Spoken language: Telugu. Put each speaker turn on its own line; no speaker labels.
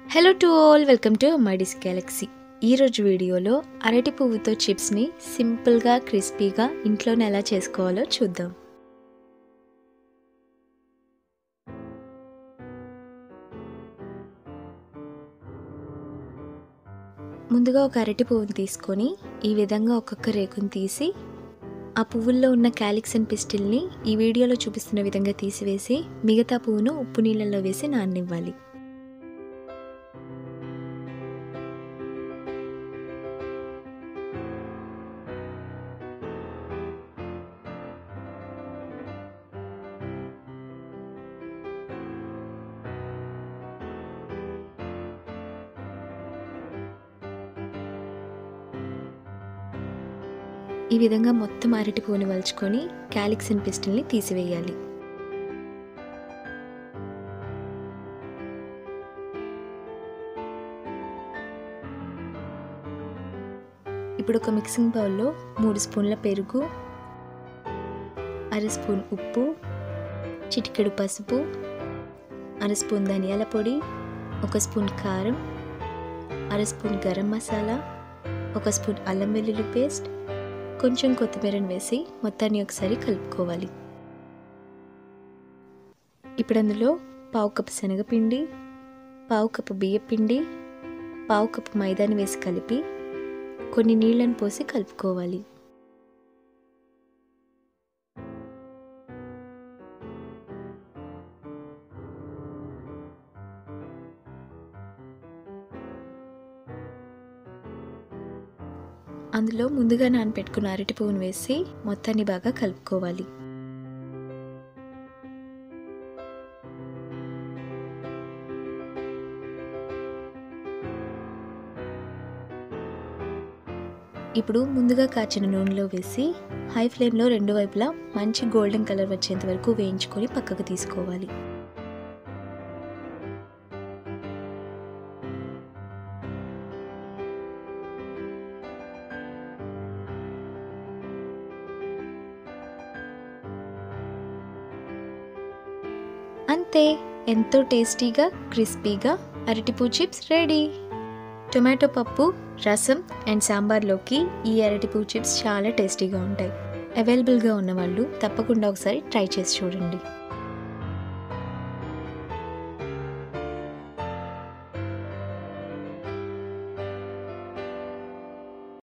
hello to all welcome to మైడిస్ గ్యాలక్సీ ఈరోజు వీడియోలో అరటి పువ్వుతో చిప్స్ని సింపుల్గా క్రిస్పీగా ఇంట్లోనే ఎలా చేసుకోవాలో చూద్దాం ముందుగా ఒక అరటి పువ్వుని తీసుకొని ఈ విధంగా ఒక్కొక్క రేకుని తీసి ఆ పువ్వుల్లో ఉన్న క్యాలిక్స్ అండ్ పిస్టిల్ని ఈ వీడియోలో చూపిస్తున్న విధంగా తీసివేసి మిగతా పువ్వును ఉప్పు నీళ్ళల్లో వేసి నాననివ్వాలి ఈ విధంగా మొత్తం అరటి పువ్వుని వలుచుకొని క్యాలిక్స్ అండ్ పిస్టిల్ని తీసివేయాలి ఇప్పుడు ఒక మిక్సింగ్ బౌల్లో మూడు స్పూన్ల పెరుగు అర స్పూన్ ఉప్పు చిటికెడు పసుపు అర స్పూన్ ధనియాల పొడి ఒక స్పూన్ కారం అర స్పూన్ గరం మసాలా ఒక స్పూన్ అల్లం వెల్లుల్లి పేస్ట్ కొంచెం కొత్తిమీరను వేసి మొత్తాన్ని ఒకసారి కలుపుకోవాలి ఇప్పుడు అందులో పావు కప్పు శనగపిండి పావు కప్పు బియ్యపిండి పావు కప్పు మైదాని వేసి కలిపి కొన్ని నీళ్లను పోసి కలుపుకోవాలి అందులో ముందుగా నానపెట్టుకున్న అరటి పువ్వును వేసి మొత్తాన్ని బాగా కలుపుకోవాలి ఇప్పుడు ముందుగా కాచిన నూనెలో వేసి హై ఫ్లేమ్లో రెండు వైపులా మంచి గోల్డెన్ కలర్ వచ్చేంత వరకు వేయించుకొని పక్కకు తీసుకోవాలి అంతే ఎంతో టేస్టీగా క్రిస్పీగా అరటిపూ చిప్స్ రెడీ టొమాటో పప్పు రసం అండ్ సాంబార్లోకి ఈ అరటిపూ చిప్స్ చాలా టేస్టీగా ఉంటాయి అవైలబుల్గా ఉన్న వాళ్ళు తప్పకుండా ఒకసారి ట్రై చేసి చూడండి